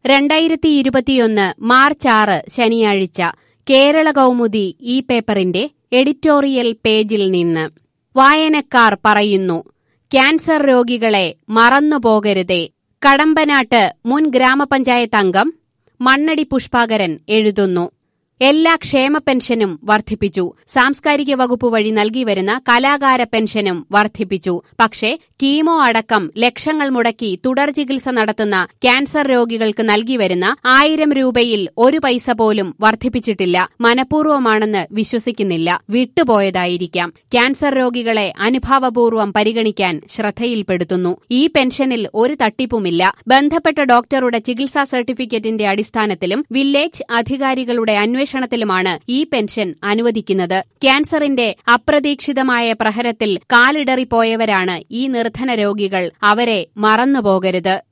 രണ്ടായിരത്തി ഇരുപത്തിയൊന്ന് മാർച്ച് ആറ് ശനിയാഴ്ച കേരള കൗമുദി ഈ പേപ്പറിന്റെ എഡിറ്റോറിയൽ പേജിൽ നിന്ന് വായനക്കാർ പറയുന്നു ക്യാൻസർ രോഗികളെ മറന്നുപോകരുതേ കടമ്പനാട്ട് മുൻ ഗ്രാമപഞ്ചായത്ത് അംഗം മണ്ണടി പുഷ്പാകരൻ എഴുതുന്നു എല്ലാ ക്ഷേമ പെൻഷനും വർദ്ധിപ്പിച്ചു സാംസ്കാരിക വകുപ്പ് വഴി നൽകിവരുന്ന കലാകാര പെൻഷനും വർദ്ധിപ്പിച്ചു പക്ഷേ കീമോ അടക്കം ലക്ഷങ്ങൾ മുടക്കി തുടർ ചികിത്സ നടത്തുന്ന ക്യാൻസർ രോഗികൾക്ക് നൽകിവരുന്ന ആയിരം രൂപയിൽ ഒരു പൈസ പോലും വർദ്ധിപ്പിച്ചിട്ടില്ല മനഃപൂർവ്വമാണെന്ന് വിശ്വസിക്കുന്നില്ല വിട്ടുപോയതായിരിക്കാം ക്യാൻസർ രോഗികളെ അനുഭാവപൂർവ്വം പരിഗണിക്കാൻ ശ്രദ്ധയിൽപ്പെടുത്തുന്നു ഈ പെൻഷനിൽ ഒരു തട്ടിപ്പുമില്ല ബന്ധപ്പെട്ട ഡോക്ടറുടെ ചികിത്സാ സർട്ടിഫിക്കറ്റിന്റെ അടിസ്ഥാനത്തിലും വില്ലേജ് അധികാരികളുടെ അന്വേഷണത്തിലുമാണ് ഈ പെൻഷൻ അനുവദിക്കുന്നത് ക്യാൻസറിന്റെ അപ്രതീക്ഷിതമായ പ്രഹരത്തിൽ കാലിടറിപ്പോയവരാണ് ഈ നിർധന രോഗികൾ അവരെ മറന്നുപോകരുത്